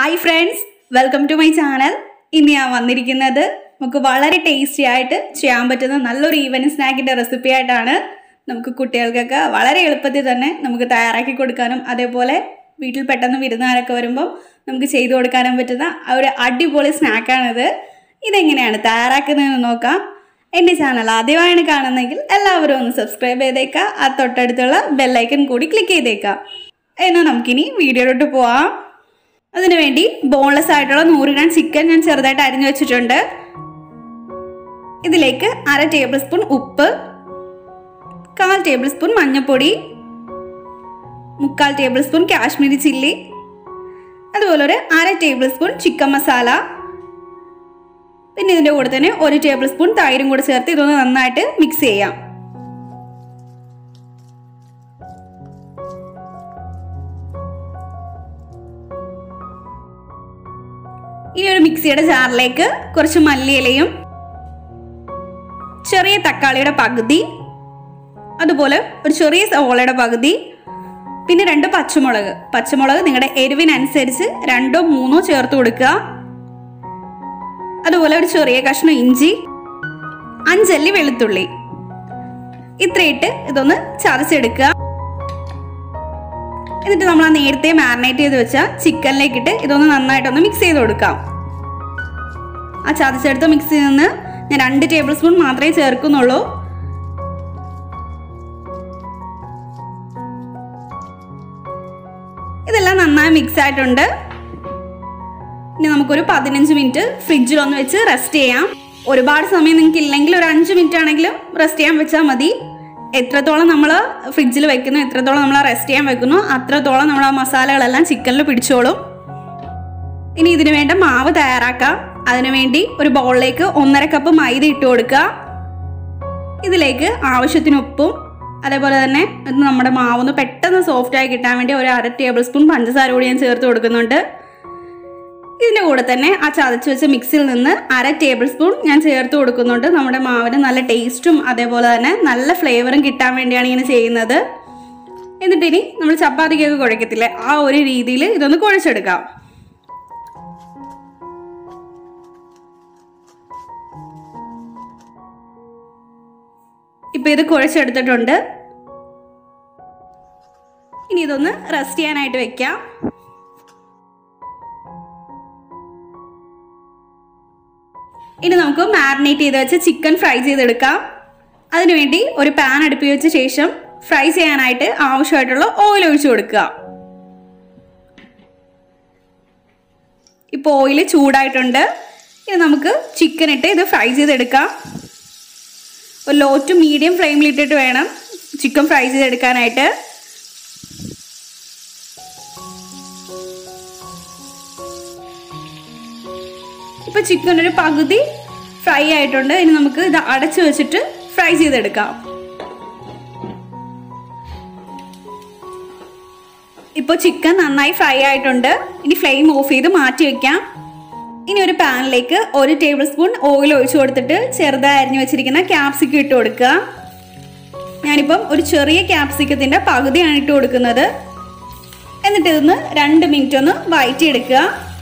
hi friends welcome to my channel ഇന്ന് ഞാൻ വന്നിരിക്കുന്നത് നമുക്ക് വളരെ ടേസ്റ്റി ആയിട്ട് ചെയ്യാൻ പറ്റുന്ന നല്ലൊരു ഈവനിങ് സ്നാക്കിൻ്റെ റെസിപ്പി ആയിട്ടാണ് നമുക്ക് കുട്ടികൾക്കൊക്കെ വളരെ എളുപ്പത്തിൽ തന്നെ നമുക്ക് തയ്യാറാക്കി കൊടുക്കാനും അതേപോലെ വീട്ടിൽ പെട്ടെന്ന് വിരുന്നുകാരൊക്കെ വരുമ്പം നമുക്ക് ചെയ്തു കൊടുക്കാനും പറ്റുന്ന ആ ഒരു അടിപൊളി സ്നാക്കാണിത് ഇതെങ്ങനെയാണ് തയ്യാറാക്കുന്നതെന്ന് നോക്കാം എൻ്റെ ചാനൽ ആദ്യമായാണ് കാണുന്നതെങ്കിൽ എല്ലാവരും ഒന്ന് സബ്സ്ക്രൈബ് ചെയ്തേക്കുക ആ തൊട്ടടുത്തുള്ള ബെല്ലൈക്കൺ കൂടി ക്ലിക്ക് ചെയ്തേക്കാം എന്നാൽ നമുക്കിനി വീഡിയോയിലോട്ട് പോവാം അതിനുവേണ്ടി ബോൺലെസ് ആയിട്ടുള്ള നൂറ് ഗ്രാം ചിക്കൻ ഞാൻ ചെറുതായിട്ട് അരിഞ്ഞു വെച്ചിട്ടുണ്ട് ഇതിലേക്ക് അര ടേബിൾ സ്പൂൺ ഉപ്പ് കാൽ ടേബിൾ സ്പൂൺ മഞ്ഞൾപ്പൊടി മുക്കാൽ ടേബിൾ സ്പൂൺ കാശ്മീരി ചില്ലി അതുപോലെ ഒരു അര ടേബിൾ സ്പൂൺ ചിക്കൻ മസാല പിന്നെ ഇതിൻ്റെ കൂടെ തന്നെ ഒരു ടേബിൾ സ്പൂൺ തൈരും കൂടെ ചേർത്ത് ഇതൊന്ന് നന്നായിട്ട് മിക്സ് ചെയ്യാം ഇനി ഒരു മിക്സിയുടെ ജാറിലേക്ക് കുറച്ച് മല്ലിയിലയും ചെറിയ തക്കാളിയുടെ പകുതി അതുപോലെ ഒരു ചെറിയ സവോളയുടെ പകുതി പിന്നെ രണ്ട് പച്ചമുളക് പച്ചമുളക് നിങ്ങളുടെ എരിവിനനുസരിച്ച് രണ്ടോ മൂന്നോ ചേർത്ത് കൊടുക്കുക അതുപോലെ ഒരു ചെറിയ കഷ്ണം ഇഞ്ചി അഞ്ചല്ലി വെളുത്തുള്ളി ഇത്രയിട്ട് ഇതൊന്ന് ചതച്ചെടുക്കുക എന്നിട്ട് നമ്മൾ ആ നേരത്തെ മാറിനേറ്റ് ചെയ്ത് വെച്ച ചിക്കനിലേക്കിട്ട് ഇതൊന്ന് നന്നായിട്ടൊന്ന് മിക്സ് ചെയ്ത് കൊടുക്കാം ആ ചതച്ചെടുത്ത മിക്സിയിൽ നിന്ന് ഞാൻ രണ്ട് ടേബിൾ സ്പൂൺ മാത്രമേ ചേർക്കുന്നുള്ളൂ ഇതെല്ലാം നന്നായി മിക്സ് ആയിട്ടുണ്ട് ഇനി നമുക്കൊരു പതിനഞ്ച് മിനിറ്റ് ഫ്രിഡ്ജിലൊന്ന് വെച്ച് റെസ്റ്റ് ചെയ്യാം ഒരുപാട് സമയം നിങ്ങൾക്ക് ഇല്ലെങ്കിൽ ഒരു അഞ്ച് മിനിറ്റ് ആണെങ്കിലും റെസ്റ്റ് ചെയ്യാൻ വെച്ചാൽ മതി എത്രത്തോളം നമ്മൾ ഫ്രിഡ്ജിൽ വെക്കുന്നു എത്രത്തോളം നമ്മൾ റെസ്റ്റ് ചെയ്യാൻ വെക്കുന്നു അത്രത്തോളം നമ്മൾ ആ മസാലകളെല്ലാം ചിക്കനിൽ പിടിച്ചോളും ഇനി ഇതിന് വേണ്ട മാവ് തയ്യാറാക്കാം അതിനുവേണ്ടി ഒരു ബൗളിലേക്ക് ഒന്നര കപ്പ് മൈദ ഇട്ട് കൊടുക്കുക ഇതിലേക്ക് ആവശ്യത്തിന് ഉപ്പും അതേപോലെ തന്നെ ഇത് നമ്മുടെ മാവൊന്ന് പെട്ടെന്ന് സോഫ്റ്റ് ആയി കിട്ടാൻ വേണ്ടി ഒരു അര ടേബിൾ സ്പൂൺ പഞ്ചസാര കൂടി ഞാൻ ചേർത്ത് കൊടുക്കുന്നുണ്ട് ഇതിൻ്റെ കൂടെ തന്നെ ആ ചതച്ച് വെച്ച മിക്സിയിൽ നിന്ന് അര ടേബിൾ സ്പൂൺ ഞാൻ ചേർത്ത് കൊടുക്കുന്നുണ്ട് നമ്മുടെ മാവിന് നല്ല ടേസ്റ്റും അതേപോലെ തന്നെ നല്ല ഫ്ലേവറും കിട്ടാൻ വേണ്ടിയാണ് ഇങ്ങനെ ചെയ്യുന്നത് എന്നിട്ട് ഇനി നമ്മൾ ചപ്പാത്തിക്കൊക്കെ കുഴക്കത്തില്ലേ ആ ഒരു രീതിയിൽ ഇതൊന്ന് കുഴച്ചെടുക്കാം ഇപ്പൊ ഇത് കുഴച്ചെടുത്തിട്ടുണ്ട് ഇനി ഇതൊന്ന് റെസ്റ്റ് ചെയ്യാനായിട്ട് വെക്കാം ഇനി നമുക്ക് മാരിനേറ്റ് ചെയ്ത് വെച്ച് ചിക്കൻ ഫ്രൈ ചെയ്തെടുക്കാം അതിനുവേണ്ടി ഒരു പാൻ അടുപ്പി വെച്ച ശേഷം ഫ്രൈ ചെയ്യാനായിട്ട് ആവശ്യമായിട്ടുള്ള ഓയിൽ ഒഴിച്ചു കൊടുക്കുക ഇപ്പോൾ ഓയിൽ ചൂടായിട്ടുണ്ട് ഇനി നമുക്ക് ചിക്കൻ ഇട്ട് ഇത് ഫ്രൈ ചെയ്തെടുക്കാം ഒരു ലോ ടു മീഡിയം ഫ്ലെയിമിൽ ഇട്ടിട്ട് വേണം ചിക്കൻ ഫ്രൈ ചെയ്തെടുക്കാനായിട്ട് ഇപ്പൊ ചിക്കൻ ഒരു പകുതി ഫ്രൈ ആയിട്ടുണ്ട് ഇനി നമുക്ക് ഇത് അടച്ചു വെച്ചിട്ട് ഫ്രൈ ചെയ്തെടുക്കാം ഇപ്പോൾ ചിക്കൻ നന്നായി ഫ്രൈ ആയിട്ടുണ്ട് ഇനി ഫ്ലെയിം ഓഫ് ചെയ്ത് മാറ്റി വെക്കാം ഇനി ഒരു പാനിലേക്ക് ഒരു ടേബിൾ സ്പൂൺ ഓയിൽ ഒഴിച്ചു കൊടുത്തിട്ട് ചെറുതായി അരിഞ്ഞു വെച്ചിരിക്കുന്ന ക്യാപ്സിക്കം ഇട്ട് കൊടുക്കുക ഞാനിപ്പം ഒരു ചെറിയ ക്യാപ്സിക്കത്തിൻ്റെ പകുതിയാണ് ഇട്ട് കൊടുക്കുന്നത് എന്നിട്ട് ഇതൊന്ന് രണ്ട് മിനിറ്റ് ഒന്ന് വഴറ്റിയെടുക്കുക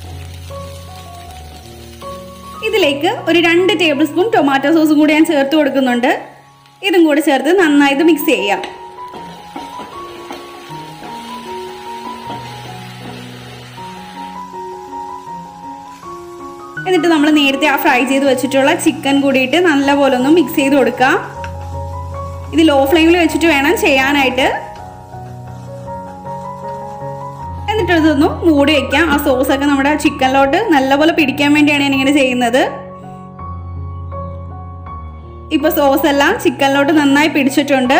ഇതിലേക്ക് ഒരു രണ്ട് ടേബിൾ സ്പൂൺ ടൊമാറ്റോ സോസും കൂടി ഞാൻ ചേർത്ത് കൊടുക്കുന്നുണ്ട് ഇതും കൂടി ചേർത്ത് നന്നായിട്ട് മിക്സ് ചെയ്യാം എന്നിട്ട് നമ്മൾ നേരത്തെ ആ ഫ്രൈ ചെയ്ത് വെച്ചിട്ടുള്ള ചിക്കൻ കൂടിയിട്ട് നല്ലപോലെ ഒന്ന് മിക്സ് ചെയ്ത് കൊടുക്കാം ഇത് ലോ ഫ്ലെയിമിൽ വെച്ചിട്ട് വേണം ചെയ്യാനായിട്ട് എന്നിട്ട് ഇതൊന്ന് മൂടി വെക്കാം ആ സോസൊക്കെ നമ്മുടെ ചിക്കനിലോട്ട് നല്ലപോലെ പിടിക്കാൻ വേണ്ടിയാണ് ഞാൻ ഇങ്ങനെ ചെയ്യുന്നത് ഇപ്പൊ സോസ് എല്ലാം ചിക്കനിലോട്ട് നന്നായി പിടിച്ചിട്ടുണ്ട്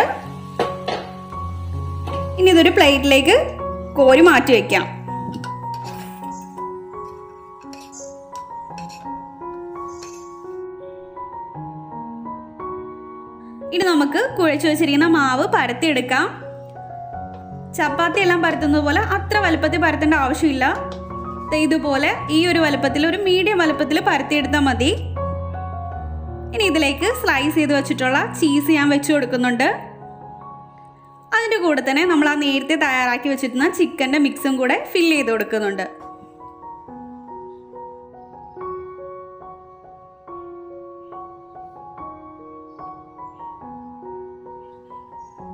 ഇനി ഇതൊരു പ്ലേറ്റിലേക്ക് കോരി മാറ്റി വെക്കാം ഇനി നമുക്ക് കുഴച്ചു വെച്ചിരിക്കുന്ന മാവ് പരത്തിയെടുക്കാം ചപ്പാത്തി എല്ലാം പരത്തുന്നത് പോലെ അത്ര വലുപ്പത്തിൽ പരത്തേണ്ട ആവശ്യമില്ല ഇതുപോലെ ഈ ഒരു വലുപ്പത്തിൽ ഒരു മീഡിയം വലുപ്പത്തിൽ പരത്തിയെടുത്താൽ മതി ഇനി ഇതിലേക്ക് സ്ലൈസ് ചെയ്ത് വെച്ചിട്ടുള്ള ചീസ് ഞാൻ വെച്ച് കൊടുക്കുന്നുണ്ട് അതിൻ്റെ കൂടെ തന്നെ നമ്മൾ ആ നേരത്തെ തയ്യാറാക്കി വെച്ചിരുന്ന ചിക്കൻ്റെ മിക്സും കൂടെ ഫില്ല് ചെയ്ത് കൊടുക്കുന്നുണ്ട്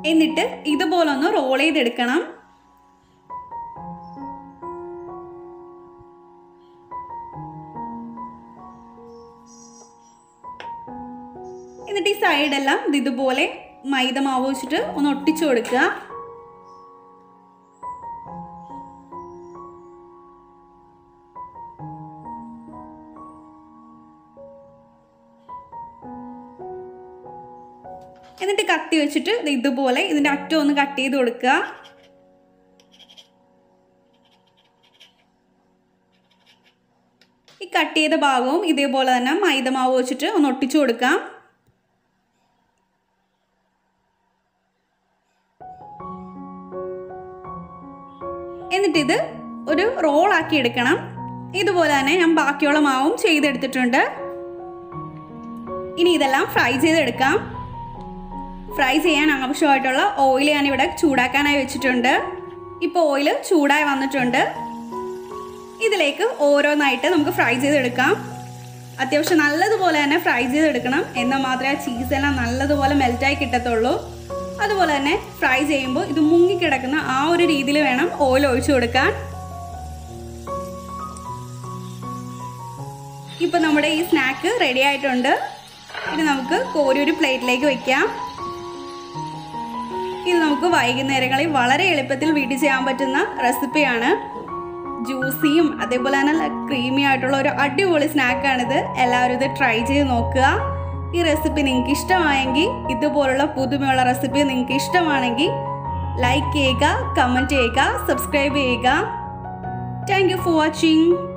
എന്നിട്ട് ഇതുപോലെ ഒന്ന് റോൾ ചെയ്തെടുക്കണം എന്നിട്ട് ഈ സൈഡെല്ലാം ഇത് ഇതുപോലെ മൈദ മാവ് വെച്ചിട്ട് ഒന്ന് ഒട്ടിച്ചു കൊടുക്കുക എന്നിട്ട് കത്തി വെച്ചിട്ട് ദേ ഇതുപോലെ ഇതിൻ്റെ അറ്റം ഒന്ന് കട്ട് ചെയ്ത് കൊടുക്കുക ഈ കട്ട് ചെയ്ത ഭാഗവും ഇതേപോലെ തന്നെ മൈദ മാവ് വെച്ചിട്ട് ഒന്ന് ഒട്ടിച്ചു കൊടുക്കാം എന്നിട്ടിത് ഒരു റോളാക്കി എടുക്കണം ഇതുപോലെ തന്നെ ഞാൻ ബാക്കിയുള്ള മാവും ചെയ്തെടുത്തിട്ടുണ്ട് ഇനി ഇതെല്ലാം ഫ്രൈ ചെയ്തെടുക്കാം ഫ്രൈ ചെയ്യാൻ ആവശ്യമായിട്ടുള്ള ഓയിൽ ഞാൻ ഇവിടെ ചൂടാക്കാനായി വെച്ചിട്ടുണ്ട് ഇപ്പോൾ ഓയിൽ ചൂടായി വന്നിട്ടുണ്ട് ഇതിലേക്ക് ഓരോന്നായിട്ട് നമുക്ക് ഫ്രൈ ചെയ്തെടുക്കാം അത്യാവശ്യം നല്ലതുപോലെ തന്നെ ഫ്രൈ ചെയ്തെടുക്കണം എന്നാൽ മാത്രമേ ആ ചീസെല്ലാം നല്ലതുപോലെ മെൽറ്റായി കിട്ടത്തുള്ളൂ അതുപോലെ തന്നെ ഫ്രൈ ചെയ്യുമ്പോൾ ഇത് മുങ്ങിക്കിടക്കുന്ന ആ ഒരു രീതിയിൽ വേണം ഓയിൽ ഒഴിച്ചു കൊടുക്കാൻ ഇപ്പം നമ്മുടെ ഈ സ്നാക്ക് റെഡി ആയിട്ടുണ്ട് ഇനി നമുക്ക് കോരി ഒരു പ്ലേറ്റിലേക്ക് വെക്കാം ഇത് നമുക്ക് വൈകുന്നേരങ്ങളിൽ വളരെ എളുപ്പത്തിൽ വീട്ടിൽ ചെയ്യാൻ പറ്റുന്ന റെസിപ്പിയാണ് ജ്യൂസിയും അതേപോലെ തന്നെ നല്ല ക്രീമി ആയിട്ടുള്ള ഒരു അടിപൊളി സ്നാക്കാണിത് എല്ലാവരും ഇത് ട്രൈ ചെയ്ത് നോക്കുക ഈ റെസിപ്പി നിങ്ങൾക്ക് ഇഷ്ടമായെങ്കിൽ ഇതുപോലുള്ള പുതുമയുള്ള റെസിപ്പി നിങ്ങൾക്ക് ഇഷ്ടമാണെങ്കിൽ ലൈക്ക് ചെയ്യുക കമൻറ്റ് ചെയ്യുക സബ്സ്ക്രൈബ് ചെയ്യുക താങ്ക് യു ഫോർ വാച്ചിങ്